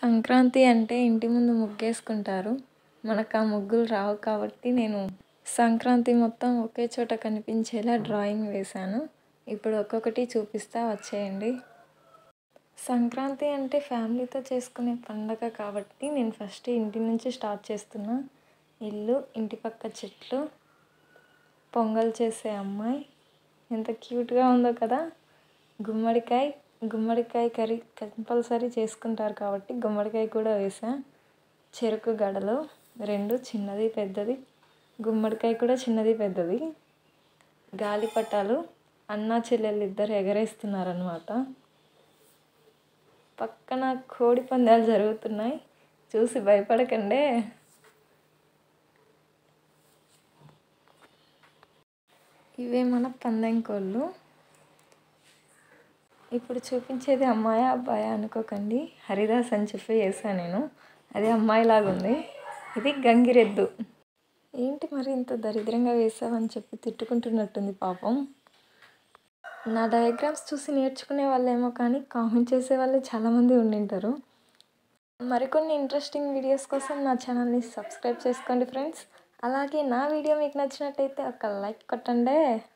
సంక్రాంతి అంటే ఇంటి ముందు ముగ్గేసుకుంటారు మనకు ఆ ముగ్గులు రావు కాబట్టి నేను సంక్రాంతి మొత్తం ఒకే చోట కనిపించేలా డ్రాయింగ్ వేశాను ఇప్పుడు ఒక్కొక్కటి చూపిస్తా వచ్చేయండి సంక్రాంతి అంటే ఫ్యామిలీతో చేసుకునే పండగ కాబట్టి నేను ఫస్ట్ ఇంటి నుంచి స్టార్ట్ చేస్తున్నా ఇల్లు ఇంటి పక్క చెట్లు పొంగల్ చేసే అమ్మాయి ఎంత క్యూట్గా ఉందో కదా గుమ్మడికాయ గుమ్మడికాయ కర్రీ కంపల్సరీ చేసుకుంటారు కాబట్టి గుమ్మడికాయ కూడా వేసా చెరుకు గడలు రెండు చిన్నది పెద్దది గుమ్మడికాయ కూడా చిన్నది పెద్దది గాలిపటాలు అన్నా చెల్లెలు ఇద్దరు ఎగరేస్తున్నారనమాట పక్కన కోడి పందాలు జరుగుతున్నాయి చూసి భయపడకండే ఇవే మన పందెం కోళ్ళు ఇప్పుడు చూపించేది అమ్మాయి అబ్బాయి అనుకోకండి హరిదాస్ అని చెప్పి వేసాను నేను అది అమ్మాయిలాగా ఉంది ఇది గంగిరెద్దు ఏంటి మరి ఇంత దరిద్రంగా వేసావని చెప్పి తిట్టుకుంటున్నట్టుంది పాపం నా డయాగ్రామ్స్ చూసి నేర్చుకునే వాళ్ళేమో కానీ కామెంట్ చేసే వాళ్ళు చాలామంది ఉండింటారు మరికొన్ని ఇంట్రెస్టింగ్ వీడియోస్ కోసం నా ఛానల్ని సబ్స్క్రైబ్ చేసుకోండి ఫ్రెండ్స్ అలాగే నా వీడియో మీకు నచ్చినట్టయితే ఒక లైక్ కొట్టండి